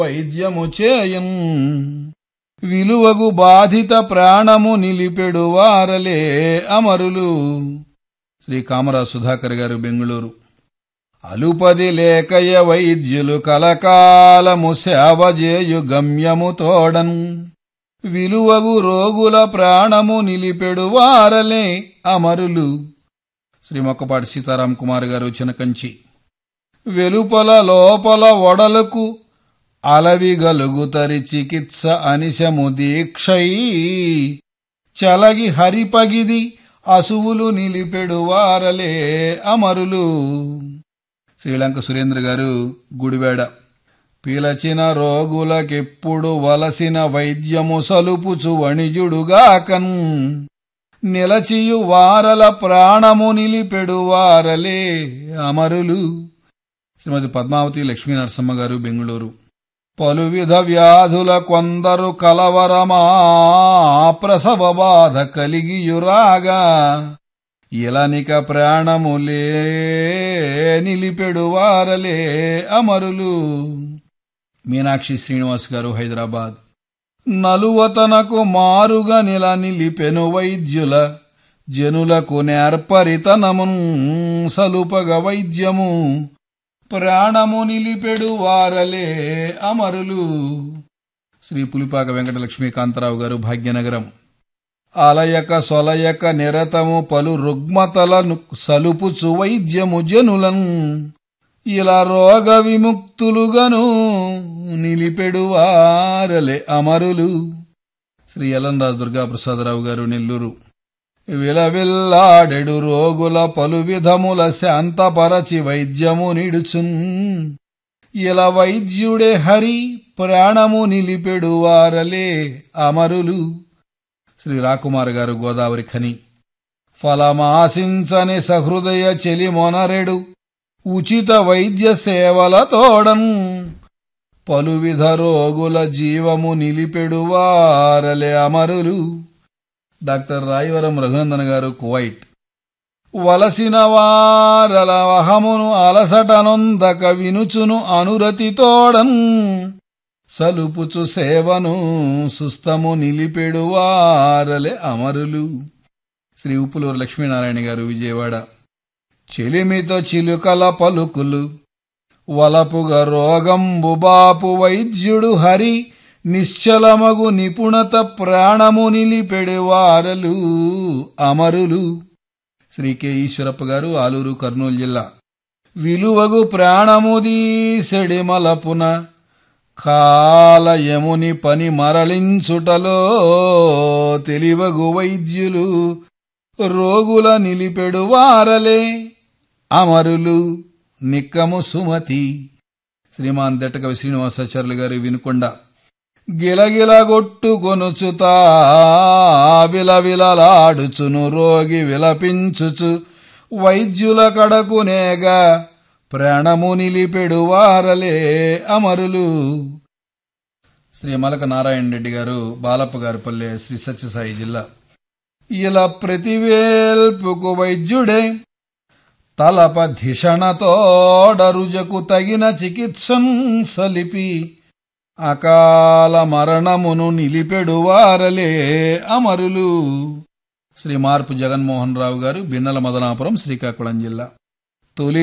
వైద్యము చేయన్ విలువగు బాధిత ప్రాణము నిలిపెడు వారలే అమరులు శ్రీ కామరాజ్ సుధాకర్ గారు బెంగుళూరు అలుపది లేకయ వైద్యులు కలకాలము సేవ చేయు గమ్యము తోడన్ విలువగు రోగుల ప్రాణము నిలిపెడు వారలే అమరులు శ్రీ మొక్కపాటి సీతారాం కుమార్ గారు చినకంచి వెలుపల లోపల ఒడలకు అలవిగలుగుతరి చికిత్స అనిశము దీక్షై చలగి హరిపగిది అసువులు నిలిపెడు వారలే అమరులు శ్రీలంక సురేంద్ర గారు గుడివాడ పిలచిన రోగులకెప్పుడు వలసిన వైద్యము సలుపుచు వణిజుడుగాకన్ నిలచియు వారల ప్రాణము నిలిపెడు వారలే అమరులు శ్రీమతి పద్మావతి లక్ష్మీ నరసమ్మ గారు బెంగుళూరు పలువిధ వ్యాధుల కొందరు కలవరమా ప్రసవ బాధ కలిగియురాగా ఇలనిక ప్రాణములే నిలిపెడు వారలే అమరులు మీనాక్షి శ్రీనివాస్ గారు హైదరాబాద్ నలువతనకు మారుగా నిల నిలిపెను వైద్యుల జనులకు నేర్పరితనమున్ సలుపగ వైద్యము ప్రాణము నిలిపెడు వారలే అమరులు శ్రీ పులిపాక వెంకట లక్ష్మీకాంతరావు గారు భాగ్యనగరం అలయక సొలయక నిరతము పలు రుగ్మతలను సలుపుచు వైద్యము జనులను ఇలా రోగ విముక్తులుగను నిలిపెడు వారలే అమరులు శ్రీ ఎల్ఎన్ దుర్గాప్రసాదరావు గారు నెల్లూరు విలవిల్లాడెడు రోగుల పలు విధముల శాంతపరచి వైద్యము నిడుచున్ ఇలా వైద్యుడే హరి ప్రాణము నిలిపెడు వారలే అమరులు శ్రీ రాకుమార్ గారు గోదావరి ఖని ఫలమాసించని సహృదయ చెలి మొనరెడు ఉచిత వైద్య సేవల తోడన్ పలువిధ రోగుల జీవము నిలిపెడు వారలే అమరులు డాక్టర్ రాయవరం రఘునందన్ గారు కువైట్ వలసిన వారల వహమును అలసటనొందక వినుచును అనురతితోడన్ సలుపుచు సేవను సుస్తము నిలిపెడు వారలే అమరులు శ్రీ ఉప్పులూరు లక్ష్మీనారాయణ గారు విజయవాడ చెలిమితో చిలుకల పలుకులు వలపుగ రోగంబు బాపు వైద్యుడు హరి నిశ్చలమగు నిపుణత ప్రాణము నిలిపెడు వారలు అమరులు శ్రీ కె ఈశ్వరప్ప గారు ఆలూరు కర్నూలు జిల్లా విలువగు ప్రాణముదీసెడి మలపున కాలయముని పని మరలించుటలో తెలివగు వైద్యులు రోగుల నిలిపెడు వారలే అమరులు నిక్కము సుమతి శ్రీమాన్ దట్టకవి శ్రీనివాసాచార్యులు గారి వినుకొండ గిలగిలగొట్టుకొనుచుతా విలవిలలాడుచును రోగి విలపించుచు వైద్యుల కడకునేగా ప్రాణము నిలిపెడు వారలే అమరులు శ్రీ మలక నారాయణ రెడ్డి గారు బాలప్ప గారిపల్లె శ్రీ సత్యసాయి జిల్లా ఇలా ప్రతివేల్పుకు వైద్యుడే తలప ధిషణతోడరుజకు తగిన చికిత్సం సలిపి అకాల మరణమును నిలిపెడు వారలే అమరులు శ్రీ మార్పు జగన్మోహన్ రావు గారు బిన్నల మదనాపురం శ్రీకాకుళం జిల్లా తొలి